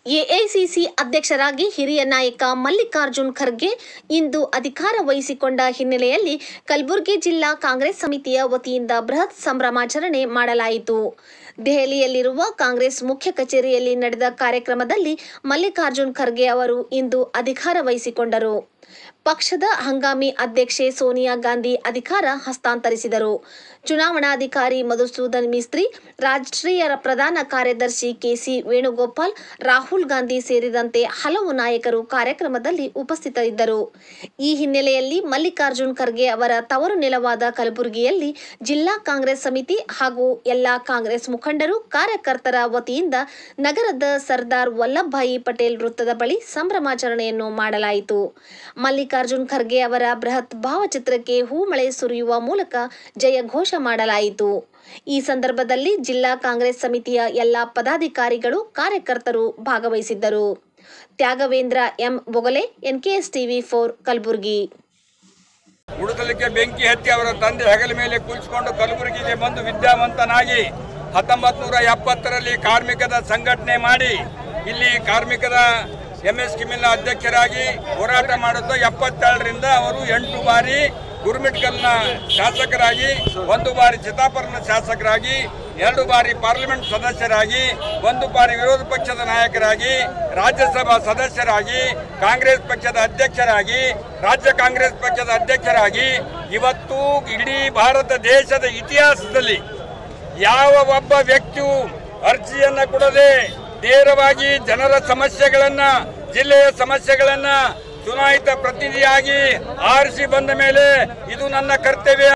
AICC ಅಧ್ಯಕ್ಷರಾಗಿ ಹಿರಿಯ ನಾಯಕ ಮಲ್ಲಿಕಾರ್ಜುನ್ ಖರ್ಗೆ ಇಂದು ಅಧಿಕಾರ ವಹಿಸಿಕೊಂಡ ಹಿನ್ನೆಲೆಯಲ್ಲಿ ಕಲಬುರಗಿ ಜಿಲ್ಲಾ ಕಾಂಗ್ರೆಸ್ ಸಮಿತಿಯ ವತಿಯಿಂದ ಬೃಹತ್ ಸಂಭ್ರಮಾಚರಣೆ ಮಾಡಲಾಯಿತು ದೆಹಲಿಯಲ್ಲಿರುವ ಕಾಂಗ್ರೆಸ್ ಮುಖ್ಯ ಕಚೇರಿಯಲ್ಲಿ ನಡೆದ ಕಾರ್ಯಕ್ರಮದಲ್ಲಿ ಮಲ್ಲಿಕಾರ್ಜುನ್ ಖರ್ಗೆ ಅವರು ಇಂದು ಅಧಿಕಾರ ವಹಿಸಿಕೊಂಡರು ಪಕ್ಷದ ಹಂಗಾಮಿ ಅಧ್ಯಕ್ಷೆ ಸೋನಿಯಾ ಗಾಂಧಿ ಅಧಿಕಾರ ಹಸ್ತಾಂತರಿಸಿದರು ಚುನಾವಣಾಧಿಕಾರಿ ಮಧುಸೂದನ್ ಮಿಸ್ತ್ರಿ ರಾಷ್ಟ್ರೀಯ ಪ್ರಧಾನ ಕಾರ್ಯದರ್ಶಿ ಕೆಸಿ ವೇಣುಗೋಪಾಲ್ ರಾಹುಲ್ ಗಾಂಧಿ ಸೇರಿದಂತೆ ಹಲವು ನಾಯಕರು ಕಾರ್ಯಕ್ರಮದಲ್ಲಿ ಉಪಸ್ಥಿತರಿದ್ದರು ಈ ಹಿನ್ನೆಲೆಯಲ್ಲಿ ಮಲ್ಲಿಕಾರ್ಜುನ್ ಖರ್ಗೆ ಅವರ ತವರು ನೆಲವಾದ ಕಲಬುರಗಿಯಲ್ಲಿ ಜಿಲ್ಲಾ ಕಾಂಗ್ರೆಸ್ ಸಮಿತಿ ಹಾಗೂ ಎಲ್ಲಾ ಕಾಂಗ್ರೆಸ್ ಮುಖಂಡರು ಕಾರ್ಯಕರ್ತರ ವತಿಯಿಂದ ನಗರದ ಸರ್ದಾರ್ ವಲ್ಲಭಭಾಯಿ ಪಟೇಲ್ ವೃತ್ತದ ಬಳಿ ಸಂಭ್ರಮಾಚರಣೆಯನ್ನು ಮಾಡಲಾಯಿತು ಮಲ್ಲಿಕಾರ್ಜುನ್ ಖರ್ಗೆ ಅವರ ಬೃಹತ್ ಭಾವಚಿತ್ರಕ್ಕೆ ಹೂಮಳೆ ಸುರಿಯುವ ಮೂಲಕ ಜಯ ಘೋಷ ಮಾಡಲಾಯಿತು ಈ ಸಂದರ್ಭದಲ್ಲಿ ಜಿಲ್ಲಾ ಕಾಂಗ್ರೆಸ್ ಸಮಿತಿಯ ಎಲ್ಲಾ ಪದಾಧಿಕಾರಿಗಳು ಕಾರ್ಯಕರ್ತರು ಭಾಗವಹಿಸಿದ್ದರು Tyagavendra M Bogale NKS TV four Kalaburagi ಉಡುಕಲಿಕ್ಕೆ ಬೆಂಕಿ ಹತ್ತಿ ಅವರ ತಂದೆ ಹೆಗಲ ಮೇಲೆ ಕುಳಿಸಿಕೊಂಡು ಕಲಬುರಗಿಗೆ ಬಂದು ವಿದ್ಯಾವಂತನಾಗಿ ಹತ್ತೊಂಬತ್ತು ನೂರ ಎಪ್ಪತ್ತರಲ್ಲಿ ಕಾರ್ಮಿಕದ ಸಂಘಟನೆ ಮಾಡಿ ಇಲ್ಲಿ ಕಾರ್ಮಿಕದ ಎಂ ಎಸ್ ಕಿಮಿಲ್ನ ಅಧ್ಯಕ್ಷರಾಗಿ ಹೋರಾಟ ಮಾಡುತ್ತಾ ಎಪ್ಪತ್ತೇಳರಿಂದ ಅವರು ಎಂಟು ಬಾರಿ ಗುರುಮಿಟ್ಕಲ್ನ ಶಾಸಕರಾಗಿ ಒಂದು ಬಾರಿ ಚಿತ್ತಾಪುರನ ಶಾಸಕರಾಗಿ ಎರಡು ಬಾರಿ ಪಾರ್ಲಿಮೆಂಟ್ ಸದಸ್ಯರಾಗಿ ಒಂದು ಬಾರಿ ವಿರೋಧ ಪಕ್ಷದ ನಾಯಕರಾಗಿ ರಾಜ್ಯಸಭಾ ಸದಸ್ಯರಾಗಿ ಕಾಂಗ್ರೆಸ್ ಪಕ್ಷದ ಅಧ್ಯಕ್ಷರಾಗಿ ರಾಜ್ಯ ಕಾಂಗ್ರೆಸ್ ಪಕ್ಷದ ಅಧ್ಯಕ್ಷರಾಗಿ ಇವತ್ತು ಇಡೀ ಭಾರತ ದೇಶದ ಇತಿಹಾಸದಲ್ಲಿ ಯಾವ ಒಬ್ಬ ವ್ಯಕ್ತಿಯು ಅರ್ಜಿಯನ್ನ ಕೊಡದೆ ನೇರವಾಗಿ ಜನರ ಸಮಸ್ಯೆಗಳನ್ನ ಜಿಲ್ಲೆಯ ಸಮಸ್ಯೆಗಳನ್ನ ಚುನಾಯಿತ ಪ್ರತಿನಿಧಿಯಾಗಿ ಆರಿಸಿ ಬಂದ ಮೇಲೆ ಇದು ನನ್ನ ಕರ್ತವ್ಯ